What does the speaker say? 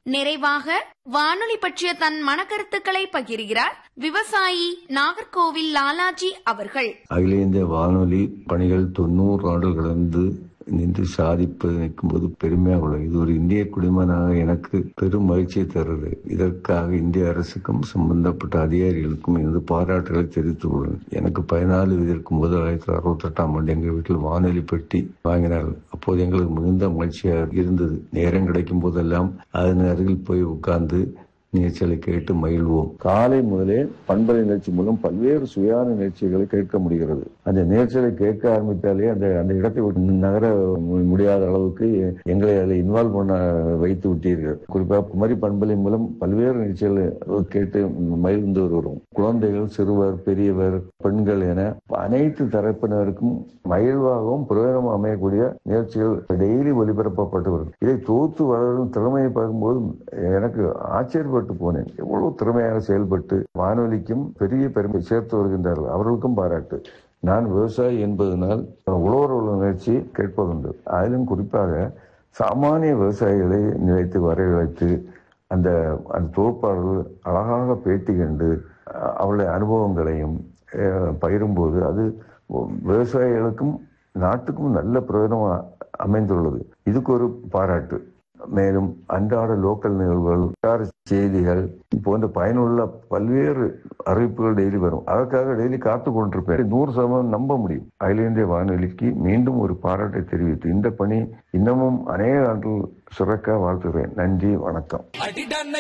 நிறைவாக வானொலி பற்றிய தன் மனக்கருத்துக்களை பகிர்கிறார் விவசாயி நாகர்கோவில் லாலாஜி அவர்கள் அகில இந்திய வானொலி பணிகள் தொண்ணூறு ஆண்டுகள் கடந்து நின்று சாதிப்பது நிற்கும்போது பெருமையாக உள்ளது இது ஒரு இந்திய குடிமகனாக எனக்கு பெரும் மகிழ்ச்சியை தருது இதற்காக இந்திய அரசுக்கும் சம்பந்தப்பட்ட அதிகாரிகளுக்கும் எனது பாராட்டுகளை தெரிவித்துக் கொள்வேன் எனக்கு பதினாலு இருக்கும் போது ஆயிரத்தி தொள்ளாயிரத்தி அறுபத்தி எட்டாம் ஆண்டு எங்கள் வீட்டில் வானொலி பெட்டி வாங்கினார்கள் அப்போது எங்களுக்கு மிகுந்த மகிழ்ச்சியாக இருந்தது நேரம் கிடைக்கும் போதெல்லாம் அதன் அருகில் போய் உட்கார்ந்து நிகழ்ச்சிகளை கேட்டு மகிழ்வோம் காலை முதலே பண்பலை நிகழ்ச்சி மூலம் பல்வேறு சுயான நிகழ்ச்சிகளை கேட்க முடிகிறது அந்த நிகழ்ச்சிகளை கேட்க ஆரம்பித்தாலே அந்த அந்த இடத்தை விட்டு நகர முடியாத அளவுக்கு எங்களை அதில் இன்வால்வ் பண்ண வைத்து விட்டீர்கள் குறிப்பாக குமரி பண்பலை மூலம் பல்வேறு நிகழ்ச்சிகளை கேட்டு மகிழ்ந்து வருகிறோம் குழந்தைகள் சிறுவர் பெரியவர் பெண்கள் என அனைத்து தரப்பினருக்கும் மகிழ்வாகவும் பிரயோஜனம் அமையக்கூடிய நிகழ்ச்சிகள் டெய்லி ஒலிபரப்பப்பட்டு வரும் இதை தோத்து வளரும் திறமையை பார்க்கும்போது எனக்கு ஆச்சரியப்பட்டு போனேன் எவ்வளவு திறமையாக செயல்பட்டு வானொலிக்கும் பெரிய பெருமை சேர்த்து வருகின்றார்கள் அவர்களுக்கும் பாராட்டு நான் விவசாயி என்பதனால் உழவர் உள்ள நிகழ்ச்சி கேட்பதுண்டு அதிலும் குறிப்பாக சாமானிய விவசாயிகளை நிலைத்து வரவழைத்து அந்த அந்த தொகுப்பாளர்கள் அழகாக பேட்டி கண்டு அவருடைய அனுபவங்களையும் பகிரும்போது அது விவசாயிகளுக்கும் நாட்டுக்கும் நல்ல பிரயோஜனம் அமைந்துள்ளது இதுக்கு ஒரு பாராட்டு மேலும் அன்றாட லோக்கல் நிகழ்வுகள் வட்டார செய்திகள் போன்ற பயனுள்ள பல்வேறு அறிவிப்புகள் டெய்லி வரும் அதற்காக டெய்லி காத்து கொண்டிருப்பேன் நூறு சதவீதம் நம்ப முடியும் அகில இந்திய வானொலிக்கு மீண்டும் ஒரு பாராட்டை தெரிவித்து இந்த பணி இன்னமும் அநேக ஆண்டுகள் சுரக்க வாழ்த்துகிறேன் நன்றி வணக்கம்